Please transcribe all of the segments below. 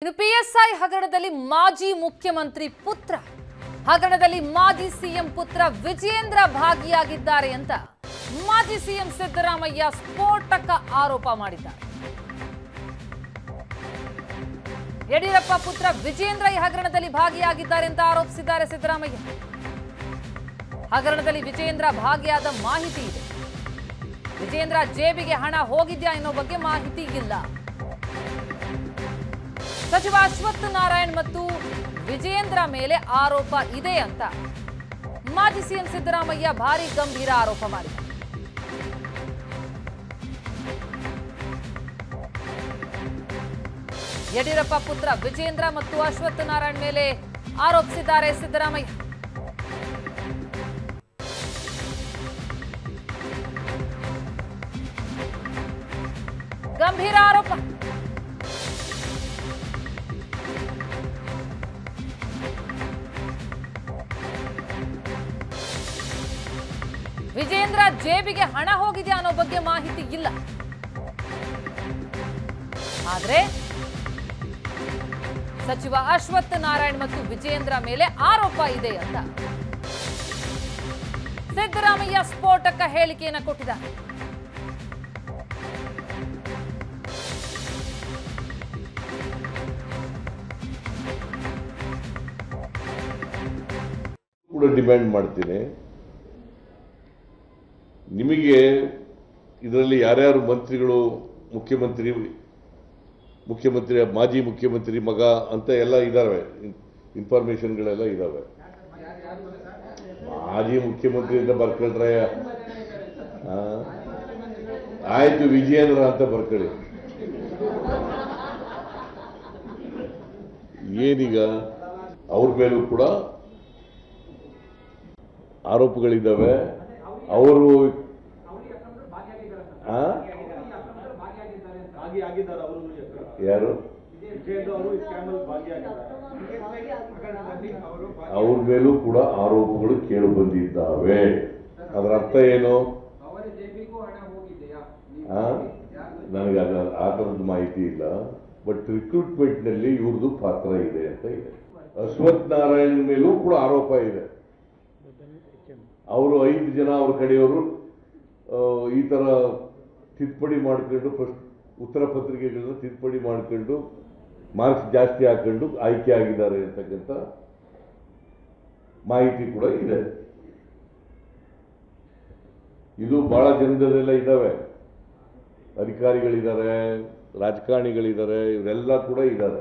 ಇನ್ನು ಪಿಎಸ್ಐ ಹಗರಣದಲ್ಲಿ ಮಾಜಿ ಮುಖ್ಯಮಂತ್ರಿ ಪುತ್ರ ಹಗರಣದಲ್ಲಿ ಮಾಜಿ ಸಿಎಂ ಪುತ್ರ ವಿಜಯೇಂದ್ರ ಭಾಗಿಯಾಗಿದ್ದಾರೆ ಅಂತ ಮಾಜಿ ಸಿಎಂ ಸಿದ್ದರಾಮಯ್ಯ ಸ್ಫೋಟಕ ಆರೋಪ ಮಾಡಿದ್ದಾರೆ ಯಡಿಯೂರಪ್ಪ ಪುತ್ರ ವಿಜೇಂದ್ರ ಈ ಹಗರಣದಲ್ಲಿ ಭಾಗಿಯಾಗಿದ್ದಾರೆ ಅಂತ ಆರೋಪಿಸಿದ್ದಾರೆ ಸಿದ್ದರಾಮಯ್ಯ ಹಗರಣದಲ್ಲಿ ವಿಜೇಂದ್ರ ಭಾಗಿಯಾದ ಮಾಹಿತಿ ಇದೆ ವಿಜೇಂದ್ರ ಜೇಬಿಗೆ ಹಣ ಹೋಗಿದ್ಯಾ ಎನ್ನೋ ಬಗ್ಗೆ ಮಾಹಿತಿ ಇಲ್ಲ ಸಚಿವ ಅಶ್ವಥ್ ನಾರಾಯಣ್ ಮತ್ತು ವಿಜಯೇಂದ್ರ ಮೇಲೆ ಆರೋಪ ಇದೆ ಅಂತ ಮಾಜಿ ಸಿಎಂ ಸಿದ್ದರಾಮಯ್ಯ ಭಾರಿ ಗಂಭೀರ ಆರೋಪ ಮಾಡಿದ್ದಾರೆ ಯಡಿಯೂರಪ್ಪ ಪುತ್ರ ವಿಜೇಂದ್ರ ಮತ್ತು ಅಶ್ವಥ್ ನಾರಾಯಣ್ ಮೇಲೆ ಆರೋಪಿಸಿದ್ದಾರೆ ಸಿದ್ದರಾಮಯ್ಯ ಗಂಭೀರ ಆರೋಪ ವಿಜೇಂದ್ರ ಜೇಬಿಗೆ ಹಣ ಹೋಗಿದೆ ಅನ್ನೋ ಬಗ್ಗೆ ಮಾಹಿತಿ ಇಲ್ಲ ಆದ್ರೆ ಸಚಿವ ಅಶ್ವಥ್ ನಾರಾಯಣ್ ಮತ್ತು ವಿಜೇಂದ್ರ ಮೇಲೆ ಆರೋಪ ಇದೆ ಅಂತ ಸಿದ್ದರಾಮಯ್ಯ ಸ್ಫೋಟಕ ಹೇಳಿಕೆಯನ್ನು ಕೊಟ್ಟಿದ್ದಾರೆ ಕೂಡ ಡಿಮ್ಯಾಂಡ್ ಮಾಡ್ತೀನಿ ನಿಮಗೆ ಇದರಲ್ಲಿ ಯಾರ್ಯಾರು ಮಂತ್ರಿಗಳು ಮುಖ್ಯಮಂತ್ರಿ ಮುಖ್ಯಮಂತ್ರಿ ಮಾಜಿ ಮುಖ್ಯಮಂತ್ರಿ ಮಗ ಅಂತ ಎಲ್ಲ ಇದ್ದಾವೆ ಇನ್ಫಾರ್ಮೇಶನ್ಗಳೆಲ್ಲ ಇದ್ದಾವೆ ಮಾಜಿ ಮುಖ್ಯಮಂತ್ರಿ ಅಂತ ಬರ್ಕೊಳ್ರೆ ಆ? ಆಯ್ತು ವಿಜಯೇಂದ್ರ ಅಂತ ಬರ್ಕೊಳ್ಳಿ ಏನೀಗ ಅವ್ರ ಮೇಲೂ ಕೂಡ ಆರೋಪಗಳಿದ್ದಾವೆ ಅವರು ಆ? ಭಾಗಿಯಾಗಿದ್ದಾರೆ ಅವರು ಯಾರು ವಿಜಯೇಂದ್ರ ಅವರು ಈ ಸ್ಕ್ಯಾಮಲ್ಲಿ ಭಾಗಿಯಾಗಿದ್ದಾರೆ ಅವ್ರ ಮೇಲೂ ಕೂಡ ಆರೋಪಗಳು ಕೇಳಿ ಬಂದಿದ್ದಾವೆ ಅದರ ಅರ್ಥ ಏನು ಅವರ ಜೇಬಿಗೂ ಹಣ ಹೋಗಿದೆಯಾ ಆ? ನನಗೆ ಅದ ಆ ಥರದ ಮಾಹಿತಿ ಇಲ್ಲ ಬಟ್ ರಿಕ್ರೂಟ್ಮೆಂಟ್ ನಲ್ಲಿ ಇವ್ರದ್ದು ಪಾತ್ರ ಇದೆ ಅಂತ ಇದೆ ಅಶ್ವಥ್ ನಾರಾಯಣ್ ಮೇಲೂ ಕೂಡ ಆರೋಪ ಇದೆ ಅವರು ಐದು ಜನ ಅವ್ರ ಕಡೆಯವರು ಆ, ಈ ತರ ತಿದ್ದುಪಡಿ ಮಾಡ್ಕೊಂಡು ಫಸ್ಟ್ ಉತ್ತರ ಪತ್ರಿಕೆಗಳನ್ನ ತಿದ್ದುಪಡಿ ಮಾಡ್ಕೊಂಡು ಮಾರ್ಕ್ಸ್ ಜಾಸ್ತಿ ಹಾಕೊಂಡು ಆಯ್ಕೆ ಆಗಿದ್ದಾರೆ ಅಂತಕ್ಕಂಥ ಮಾಹಿತಿ ಕೂಡ ಇದೆ ಇದು ಬಹಳ ಜನದಲ್ಲೆಲ್ಲ ಇದ್ದಾವೆ ಅಧಿಕಾರಿಗಳಿದ್ದಾರೆ ರಾಜಕಾರಣಿಗಳಿದ್ದಾರೆ ಇವರೆಲ್ಲ ಕೂಡ ಇದ್ದಾರೆ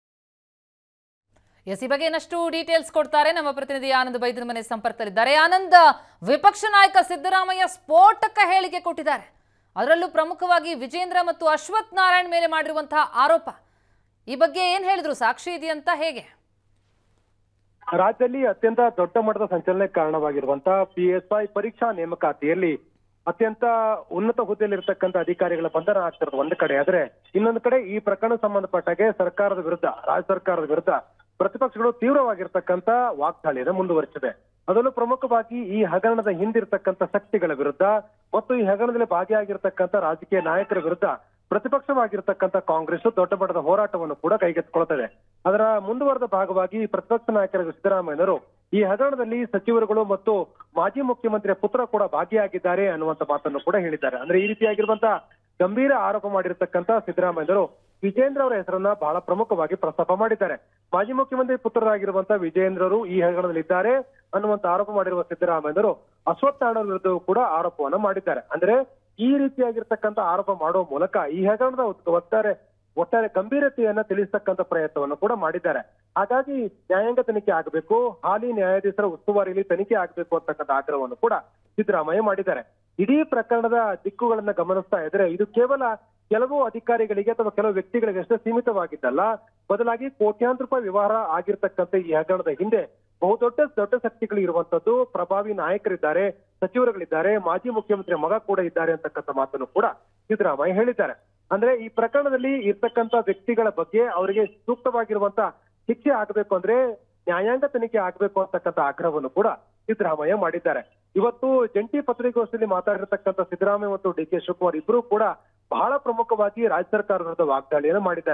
ಎಸ್ ಈ ಬಗ್ಗೆ ಇನ್ನಷ್ಟು ಡೀಟೇಲ್ಸ್ ಕೊಡ್ತಾರೆ ನಮ್ಮ ಪ್ರತಿನಿಧಿ ಆನಂದ್ ಬೈದ್ರ ಮನೆ ಸಂಪರ್ಕದಲ್ಲಿದ್ದಾರೆ ಆನಂದ್ ವಿಪಕ್ಷ ನಾಯಕ ಸಿದ್ದರಾಮಯ್ಯ ಸ್ಫೋಟಕ ಹೇಳಿಕೆ ಕೊಟ್ಟಿದ್ದಾರೆ ಅದರಲ್ಲೂ ಪ್ರಮುಖವಾಗಿ ವಿಜೇಂದ್ರ ಮತ್ತು ಅಶ್ವಥ್ ನಾರಾಯಣ್ ಮೇಲೆ ಮಾಡಿರುವಂತಹ ಆರೋಪ ಈ ಬಗ್ಗೆ ಏನ್ ಹೇಳಿದ್ರು ಸಾಕ್ಷಿ ಇದೆಯಂತ ಹೇಗೆ ರಾಜ್ಯದಲ್ಲಿ ಅತ್ಯಂತ ದೊಡ್ಡ ಮಟ್ಟದ ಸಂಚಲನಕ್ಕೆ ಕಾರಣವಾಗಿರುವಂತಹ ಪಿಎಸ್ಐ ಪರೀಕ್ಷಾ ನೇಮಕಾತಿಯಲ್ಲಿ ಅತ್ಯಂತ ಉನ್ನತ ಹುದ್ದೆಯಲ್ಲಿರ್ತಕ್ಕಂಥ ಅಧಿಕಾರಿಗಳ ಬಂಧನ ಆಗ್ತಿರೋದು ಒಂದು ಕಡೆ ಆದ್ರೆ ಇನ್ನೊಂದು ಕಡೆ ಈ ಪ್ರಕರಣ ಸಂಬಂಧಪಟ್ಟಾಗೆ ಸರ್ಕಾರದ ವಿರುದ್ಧ ರಾಜ್ಯ ಸರ್ಕಾರದ ವಿರುದ್ಧ ಪ್ರತಿಪಕ್ಷಗಳು ತೀವ್ರವಾಗಿರ್ತಕ್ಕಂಥ ವಾಗ್ದಾಳಿಯನ್ನು ಮುಂದುವರಿಸಿದೆ ಅದರಲ್ಲೂ ಪ್ರಮುಖವಾಗಿ ಈ ಹಗರಣದ ಹಿಂದಿರ್ತಕ್ಕಂಥ ಶಕ್ತಿಗಳ ವಿರುದ್ಧ ಮತ್ತು ಈ ಹಗರಣದಲ್ಲಿ ಭಾಗಿಯಾಗಿರ್ತಕ್ಕಂಥ ರಾಜಕೀಯ ನಾಯಕರ ವಿರುದ್ಧ ಪ್ರತಿಪಕ್ಷವಾಗಿರ್ತಕ್ಕಂಥ ಕಾಂಗ್ರೆಸ್ ದೊಡ್ಡ ಮಟ್ಟದ ಹೋರಾಟವನ್ನು ಕೂಡ ಕೈಗೆತ್ತಿಕೊಳ್ಳುತ್ತದೆ ಅದರ ಮುಂದುವರೆದ ಭಾಗವಾಗಿ ಪ್ರತಿಪಕ್ಷ ನಾಯಕರ ಸಿದ್ದರಾಮಯ್ಯನವರು ಈ ಹಗರಣದಲ್ಲಿ ಸಚಿವರುಗಳು ಮತ್ತು ಮಾಜಿ ಮುಖ್ಯಮಂತ್ರಿಯ ಪುತ್ರ ಕೂಡ ಭಾಗಿಯಾಗಿದ್ದಾರೆ ಅನ್ನುವಂತ ಮಾತನ್ನು ಕೂಡ ಹೇಳಿದ್ದಾರೆ ಅಂದ್ರೆ ಈ ರೀತಿಯಾಗಿರುವಂತಹ ಗಂಭೀರ ಆರೋಪ ಮಾಡಿರ್ತಕ್ಕಂಥ ಸಿದ್ದರಾಮಯ್ಯನವರು ವಿಜೇಂದ್ರ ಅವರ ಹೆಸರನ್ನ ಬಹಳ ಪ್ರಮುಖವಾಗಿ ಪ್ರಸ್ತಾಪ ಮಾಡಿದ್ದಾರೆ ಮಾಜಿ ಮುಖ್ಯಮಂತ್ರಿ ಪುತ್ರರಾಗಿರುವಂತಹ ವಿಜೇಂದ್ರರು ಈ ಹಗರಣದಲ್ಲಿದ್ದಾರೆ ಅನ್ನುವಂತ ಆರೋಪ ಮಾಡಿರುವ ಸಿದ್ದರಾಮಯ್ಯನವರು ಅಶ್ವತ್ಥ ನಾರಾಯಣ ವಿರುದ್ಧವೂ ಕೂಡ ಆರೋಪವನ್ನ ಮಾಡಿದ್ದಾರೆ ಅಂದ್ರೆ ಈ ರೀತಿಯಾಗಿರ್ತಕ್ಕಂಥ ಆರೋಪ ಮಾಡುವ ಮೂಲಕ ಈ ಹಗರಣದ ಒತ್- ಒಟ್ಟಾರೆ ಒಟ್ಟಾರೆ ಗಂಭೀರತೆಯನ್ನ ತಿಳಿಸ್ತಕ್ಕಂಥ ಪ್ರಯತ್ನವನ್ನು ಕೂಡ ಮಾಡಿದ್ದಾರೆ ಹಾಗಾಗಿ ನ್ಯಾಯಾಂಗ ತನಿಖೆ ಆಗಬೇಕು ಹಾಲಿ ನ್ಯಾಯಾಧೀಶರ ಉಸ್ತುವಾರಿಯಲ್ಲಿ ತನಿಖೆ ಆಗಬೇಕು ಅಂತಕ್ಕಂಥ ಆಗ್ರಹವನ್ನು ಕೂಡ ಸಿದ್ದರಾಮಯ್ಯ ಮಾಡಿದ್ದಾರೆ ಇಡೀ ಪ್ರಕರಣದ ದಿಕ್ಕುಗಳನ್ನ ಗಮನಿಸ್ತಾ ಇದ್ರೆ ಇದು ಕೇವಲ ಕೆಲವು ಅಧಿಕಾರಿಗಳಿಗೆ ಅಥವಾ ಕೆಲವು ವ್ಯಕ್ತಿಗಳಿಗೆ ಅಷ್ಟೇ ಸೀಮಿತವಾಗಿದ್ದಲ್ಲ ಬದಲಾಗಿ ಕೋಟ್ಯಾಂತರ ರೂಪಾಯಿ ವ್ಯವಹಾರ ಆಗಿರ್ತಕ್ಕಂಥ ಈ ಹಗರಣದ ಹಿಂದೆ ಬಹುದೊಡ್ಡ ದೊಡ್ಡ ಶಕ್ತಿಗಳು ಇರುವಂತದ್ದು ಪ್ರಭಾವಿ ನಾಯಕರಿದ್ದಾರೆ ಸಚಿವರುಗಳಿದ್ದಾರೆ ಮಾಜಿ ಮುಖ್ಯಮಂತ್ರಿ ಮಗ ಕೂಡ ಇದ್ದಾರೆ ಅಂತಕ್ಕಂಥ ಮಾತನ್ನು ಕೂಡ ಸಿದ್ದರಾಮಯ್ಯ ಹೇಳಿದ್ದಾರೆ ಅಂದ್ರೆ ಈ ಪ್ರಕರಣದಲ್ಲಿ ಇರ್ತಕ್ಕಂಥ ವ್ಯಕ್ತಿಗಳ ಬಗ್ಗೆ ಅವರಿಗೆ ಸೂಕ್ತವಾಗಿರುವಂತ ಶಿಕ್ಷೆ ಆಗಬೇಕು ಅಂದ್ರೆ ನ್ಯಾಯಾಂಗ ತನಿಖೆ ಆಗಬೇಕು ಅಂತಕ್ಕಂಥ ಆಗ್ರಹವನ್ನು ಕೂಡ ಸಿದ್ದರಾಮಯ್ಯ ಮಾಡಿದ್ದಾರೆ ಇವತ್ತು ಜಂಟಿ ಪತ್ರಿಕಾಗೋಷ್ಠಿಯಲ್ಲಿ ಮಾತಾಡಿರ್ತಕ್ಕಂಥ ಸಿದ್ದರಾಮಯ್ಯ ಮತ್ತು ಡಿ ಕೆ ಶಿವಕುಮಾರ್ ಇಬ್ಬರು ಕೂಡ ಬಹಳ ಪ್ರಮುಖವಾಗಿ ರಾಜ್ಯ ಸರ್ಕಾರದ ವಿರುದ್ಧ ವಾಗ್ದಾಳಿಯನ್ನು ಮಾಡಿದ್ದಾರೆ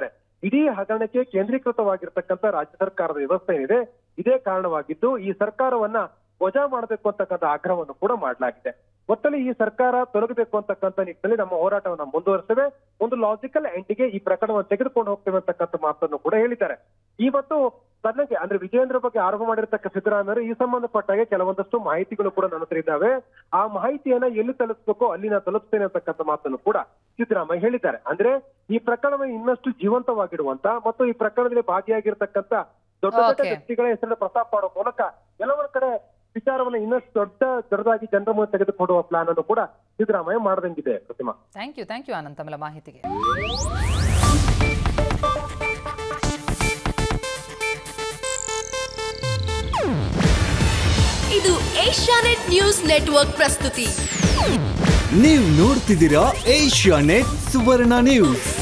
ಇಡೀ ಹಗರಣಕ್ಕೆ ಕೇಂದ್ರೀಕೃತವಾಗಿರ್ತಕ್ಕಂಥ ರಾಜ್ಯ ಸರ್ಕಾರದ ವ್ಯವಸ್ಥೆ ಏನಿದೆ ಇದೇ ಕಾರಣವಾಗಿದ್ದು ಈ ಸರ್ಕಾರವನ್ನ ವಜಾ ಮಾಡಬೇಕು ಅಂತಕ್ಕಂಥ ಆಗ್ರಹವನ್ನು ಕೂಡ ಮಾಡಲಾಗಿದೆ ಒಟ್ಟಲ್ಲಿ ಈ ಸರ್ಕಾರ ತೊಲಗಬೇಕು ಅಂತಕ್ಕಂಥ ನಿಟ್ಟಿನಲ್ಲಿ ನಮ್ಮ ಹೋರಾಟವನ್ನು ಮುಂದುವರಿಸ್ತೇವೆ ಒಂದು ಲಾಜಿಕಲ್ ಎಂಡಿಗೆ ಈ ಪ್ರಕರಣವನ್ನು ತೆಗೆದುಕೊಂಡು ಹೋಗ್ತೇವೆ ಅಂತಕ್ಕಂಥ ಮಾತನ್ನು ಕೂಡ ಹೇಳಿದ್ದಾರೆ ಇವತ್ತು ತನಗೆ ಅಂದ್ರೆ ವಿಜಯೇಂದ್ರ ಬಗ್ಗೆ ಆರೋಪ ಮಾಡಿರ್ತಕ್ಕ ಸಿದ್ದರಾಮಯ್ಯ ಈ ಸಂಬಂಧಪಟ್ಟಾಗೆ ಕೆಲವೊಂದಷ್ಟು ಮಾಹಿತಿಗಳು ಕೂಡ ನನ್ನ ಹತ್ರ ಇದ್ದಾವೆ ಆ ಮಾಹಿತಿಯನ್ನ ಎಲ್ಲಿ ತಲುಪಿಸಬೇಕೋ ಅಲ್ಲಿ ನಾನು ತಲುಪಿಸ್ತೇನೆ ಅಂತಕ್ಕಂಥ ಮಾತನ್ನು ಕೂಡ ಸಿದ್ದರಾಮಯ್ಯ ಹೇಳಿದ್ದಾರೆ ಅಂದ್ರೆ ಈ ಪ್ರಕರಣವನ್ನು ಇನ್ನಷ್ಟು ಜೀವಂತವಾಗಿಡುವಂತ ಮತ್ತು ಈ ಪ್ರಕರಣದಲ್ಲಿ ಭಾಗಿಯಾಗಿರ್ತಕ್ಕಂಥ ದೊಡ್ಡ ದೊಡ್ಡ Okay. ವ್ಯಕ್ತಿಗಳ ಹೆಸರನ್ನು ಪ್ರಸ್ತಾಪ ಮಾಡೋ ಮೂಲಕ ಕೆಲವೊಂದು ಕಡೆ ವಿಚಾರವನ್ನ ಇನ್ನಷ್ಟು ದೊಡ್ಡ ದೊಡ್ಡದಾಗಿ ಜನರ ಮುಂದೆ ತೆಗೆದುಕೊಡುವ ಪ್ಲಾನ್ ಅನ್ನು ಕೂಡ ಸಿದ್ದರಾಮಯ್ಯ ಮಾಡದಂಗಿದೆ Pratima thank you thank you Anand ತಮ್ಮೆಲ್ಲ ಮಾಹಿತಿಗೆ ಇದು ಏಷ್ಯಾನೆಟ್ ನ್ಯೂಸ್ ನೆಟ್ವರ್ಕ್ ಪ್ರಸ್ತುತಿ ನೀವು ನೋಡ್ತಿದ್ದೀರಾ ಏಷ್ಯಾ ನೆಟ್ ಸುವರ್ಣ ನ್ಯೂಸ್